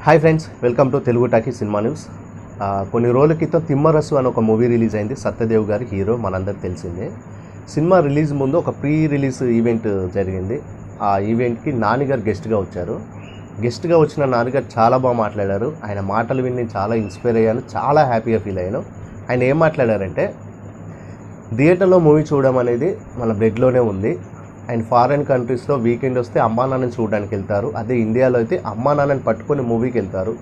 hi friends welcome to Telugu talkie cinema news ఆ, కొన్ని రోజుల క్రితం తిమ్మరసు అని ఒక మూవీ రిలీజ్ అయింది సత్యదేవ్ గారి హీరో మనందరికి తెలిసిందే సినిమా రిలీజ్ ముందు ఒక ప్రీ రిలీజ్ ఈవెంట్ జరిగింది ఆ ఈవెంట్కి నాన్నగారు గెస్ట్గా వచ్చారు గెస్ట్గా వచ్చిన నాన్నగారు చాలా బాగా మాట్లాడారు ఆయన మాటలు విని నేను చాలా ఇన్స్పైర్ అయ్యాను చాలా హ్యాపీగా ఫీల్ అయ్యాను ఆయన ఏం మాట్లాడారంటే థియేటర్లో మూవీ చూడడం అనేది మన బ్లడ్లోనే ఉంది అండ్ ఫారెన్ కంట్రీస్లో వీకెండ్ వస్తే అమ్మా నాన్నని చూడడానికి వెళ్తారు అదే ఇండియాలో అయితే అమ్మా నాన్నని పట్టుకొని మూవీకి వెళ్తారు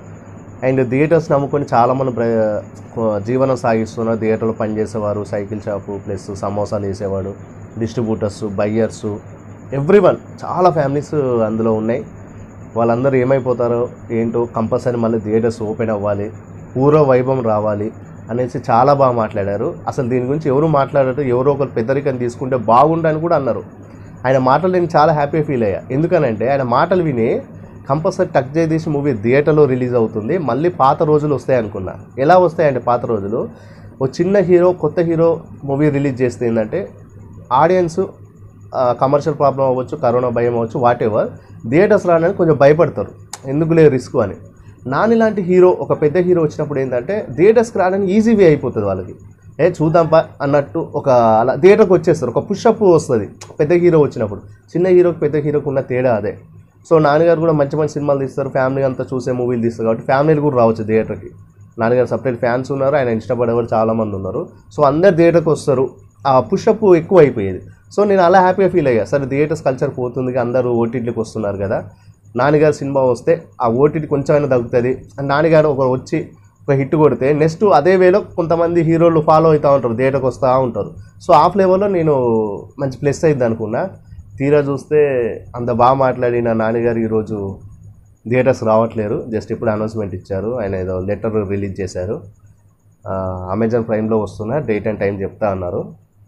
అండ్ థియేటర్స్ నమ్ముకొని చాలామంది ప్ర- జీవనం సాగిస్తున్నారు థియేటర్లో పనిచేసేవారు సైకిల్ షాపు ప్లస్ సమోసాలు వేసేవాడు డిస్ట్రిబ్యూటర్స్ బయ్యర్స్ ఎవ్రీ వన్ చాలా ఫ్యామిలీస్ అందులో ఉన్నాయి వాళ్ళందరూ ఏమైపోతారో ఏంటో కంపల్సరీ మళ్ళీ థియేటర్స్ ఓపెన్ అవ్వాలి పూర్వ వైభవం రావాలి అనేసి చాలా బాగా మాట్లాడారు అసలు దీని గురించి ఎవరు మాట్లాడారు ఎవరో ఒకరు పెద్దరికం తీసుకుంటే బాగుండని కూడా అన్నారు ఆయన మాటలు నేను చాలా హ్యాపీ ఫీల్ అయ్యా ఎందుకనంటే ఆయన మాటలు విని కంపల్సరీ టక్ జయదీష్ మూవీ థియేటర్లో రిలీజ్ అవుతుంది మళ్ళీ పాత రోజులు వస్తాయి అనుకున్నా ఎలా వస్తాయంటే పాత రోజులు ఓ చిన్న హీరో కొత్త హీరో మూవీ రిలీజ్ చేస్తే ఏంటంటే ఆడియన్స్ కమర్షియల్ ప్రాబ్లం అవ్వచ్చు కరోనా భయం అవ్వచ్చు వాట్ ఎవర్ థియేటర్స్ రావడానికి కొంచెం భయపడతారు ఎందుకులే రిస్క్ అని నాని లాంటి హీరో ఒక పెద్ద హీరో వచ్చినప్పుడు ఏంటంటే థియేటర్స్కి రావడానికి ఈజీ వే అయిపోతుంది వాళ్ళకి ఏ చూద్దాంపా అన్నట్టు ఒక అలా థియేటర్కి వచ్చేస్తారు ఒక పుషప్ వస్తుంది పెద్ద హీరో వచ్చినప్పుడు చిన్న హీరోకి పెద్ద హీరోకి ఉన్న తేడా అదే సో నాన్నగారు కూడా మంచి మంచి సినిమాలు తీస్తారు ఫ్యామిలీ అంతా చూసే మూవీలు తీస్తారు కాబట్టి ఫ్యామిలీలు కూడా రావచ్చు థియేటర్కి నాన్నగారు సపరేట్ ఫ్యాన్స్ ఉన్నారు ఆయన ఇష్టపడేవారు చాలామంది ఉన్నారు సో అందరు థియేటర్కి వస్తారు ఆ పుషప్ ఎక్కువ అయిపోయేది సో నేను అలా హ్యాపీగా ఫీల్ అయ్యా సరే థియేటర్స్ కల్చర్ పోతుంది అందరూ ఓటీటీకి వస్తున్నారు కదా నాన్నగారు సినిమా వస్తే ఆ ఓటీటీ కొంచెమైనా తగ్గుతుంది అండ్ నాన్నగారు ఒక వచ్చి ఒక హిట్ కొడితే నెక్స్ట్ అదే వేలో కొంతమంది హీరోలు ఫాలో అవుతూ ఉంటారు థియేటర్కి వస్తూ ఉంటారు సో ఆ ఫ్లేవర్లో నేను మంచి ప్లస్ అయింది అనుకున్నా తీరా చూస్తే అంత బాగా మాట్లాడిన నాన్నగారు ఈరోజు థియేటర్స్ రావట్లేరు జస్ట్ ఇప్పుడు అనౌన్స్మెంట్ ఇచ్చారు ఆయన ఏదో లెటర్ రిలీజ్ చేశారు ఆ, అమెజాన్ ప్రైమ్లో వస్తున్నా డేట్ అండ్ టైం చెప్తా అన్నారు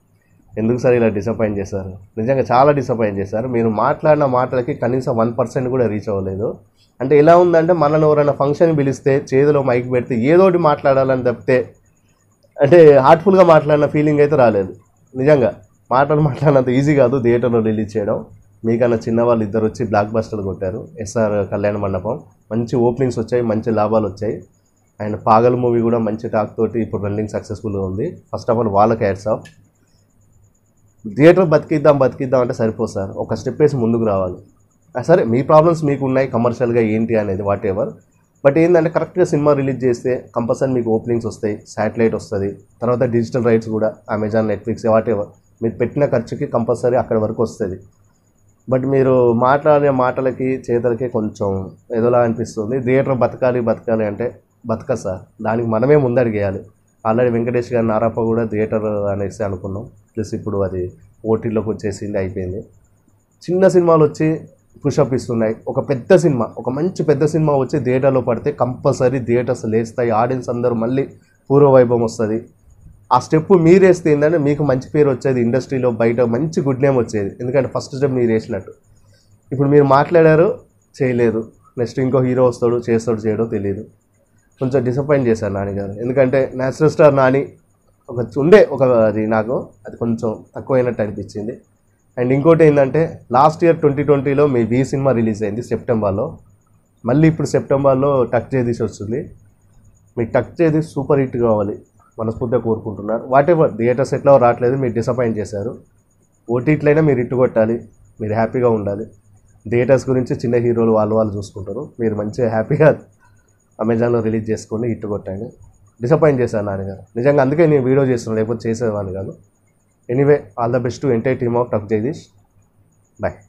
ఎందుకు సార్ ఇలా డిసప్పాయింట్ చేశారు నిజంగా చాలా డిసప్పాయింట్ చేశారు మీరు మాట్లాడిన మాటలకి కనీసం వన్ పర్సెంట్ కూడా రీచ్ అవ్వలేదు అంటే ఎలా ఉందంటే మనల్ని ఎవరైనా ఫంక్షన్ పిలిస్తే చేతిలో మైక్ పెడితే ఏదోటి మాట్లాడాలని తప్పితే అంటే హార్ట్ఫుల్గా మాట్లాడిన ఫీలింగ్ అయితే రాలేదు నిజంగా మాటలు మాట్లాడినంత ఈజీ కాదు థియేటర్లో రిలీజ్ చేయడం మీకన్నా చిన్నవాళ్ళు ఇద్దరు వచ్చి బ్లాక్ బస్టర్లు కొట్టారు ఎస్ఆర్ కళ్యాణ మండపం మంచి ఓపెనింగ్స్ వచ్చాయి మంచి లాభాలు వచ్చాయి అండ్ పాగల్ మూవీ కూడా మంచి టాక్ తోటి ఇప్పుడు రన్నింగ్ సక్సెస్ఫుల్గా ఉంది ఫస్ట్ ఆఫ్ ఆల్ వాళ్ళకి యాడ్స్ ఆఫ్ థియేటర్ బతికిద్దాం బతికిద్దాం అంటే సరిపోదు సార్ ఒక స్టెప్ వేసి ముందుకు రావాలి ఆ, సరే మీ ప్రాబ్లమ్స్ మీకు ఉన్నాయి కమర్షియల్గా ఏంటి అనేది వాట్ ఎవర్ బట్ ఏంటంటే కరెక్ట్గా సినిమా రిలీజ్ చేస్తే కంపల్సరీ మీకు ఓపెనింగ్స్ వస్తాయి శాటిలైట్ వస్తుంది తర్వాత డిజిటల్ రైట్స్ కూడా అమెజాన్ నెట్ఫ్లిక్స్ వాట్ ఎవర్ మీరు పెట్టిన ఖర్చుకి కంపల్సరీ అక్కడి వరకు వస్తుంది బట్ మీరు మాట్లాడే మాటలకి చేతలకి కొంచెం ఏదోలా అనిపిస్తుంది థియేటర్ బతకాలి బతకాలి అంటే బతక సార్ దానికి మనమే ముందడిగేయాలి ఆల్రెడీ వెంకటేష్ గారి నారప్ప కూడా థియేటర్ అనేసి అనుకున్నాం ప్లస్ ఇప్పుడు అది ఓటీలోకి వచ్చేసింది అయిపోయింది చిన్న సినిమాలు వచ్చి పుషప్ ఇస్తున్నాయి ఒక పెద్ద సినిమా ఒక మంచి పెద్ద సినిమా వచ్చి థియేటర్లో పడితే కంపల్సరీ థియేటర్స్ లేస్తాయి ఆడియన్స్ అందరూ మళ్ళీ పూర్వ వైభవం వస్తుంది ఆ స్టెప్ మీరు వేస్తే ఏంటంటే మీకు మంచి పేరు వచ్చేది ఇండస్ట్రీలో బయట మంచి గుడ్ నేమ్ వచ్చేది ఎందుకంటే ఫస్ట్ స్టెప్ మీరు వేసినట్టు ఇప్పుడు మీరు మాట్లాడారు చేయలేదు నెక్స్ట్ ఇంకో హీరో వస్తాడు చేస్తాడు చేయడో తెలియదు కొంచెం డిసప్పాయింట్ చేశారు నాన్నగారు ఎందుకంటే నేచురల్ స్టార్ నాని ఒక ఉండే ఒక అది నాకు అది కొంచెం తక్కువైనట్టు అనిపించింది అండ్ ఇంకోటి ఏంటంటే లాస్ట్ ఇయర్ ట్వంటీ ట్వంటీలో మీ వి సినిమా రిలీజ్ అయింది సెప్టెంబర్లో మళ్ళీ ఇప్పుడు సెప్టెంబర్లో టక్ చేదీసి వస్తుంది మీకు టక్ చేది సూపర్ హిట్ కావాలి మనస్ఫూర్తిగా కోరుకుంటున్నారు వాట్ ఎవర్ థియేటర్స్ ఎట్లా రావట్లేదు మీరు డిసప్పాయింట్ చేశారు ఓటీట్లైనా మీరు హిట్ కొట్టాలి మీరు హ్యాపీగా ఉండాలి థియేటర్స్ గురించి చిన్న హీరోలు వాళ్ళు వాళ్ళు చూసుకుంటారు మీరు మంచిగా హ్యాపీగా అమెజాన్లో రిలీజ్ చేసుకొని హిట్ కొట్టండి డిసప్పాయింట్ చేశాను నాన్నగారు నిజంగా అందుకే నేను వీడియో చేస్తున్నాను లేకపోతే చేసేవాడిని కాదు anyway all the best to entire team of Tuck Jagadish bye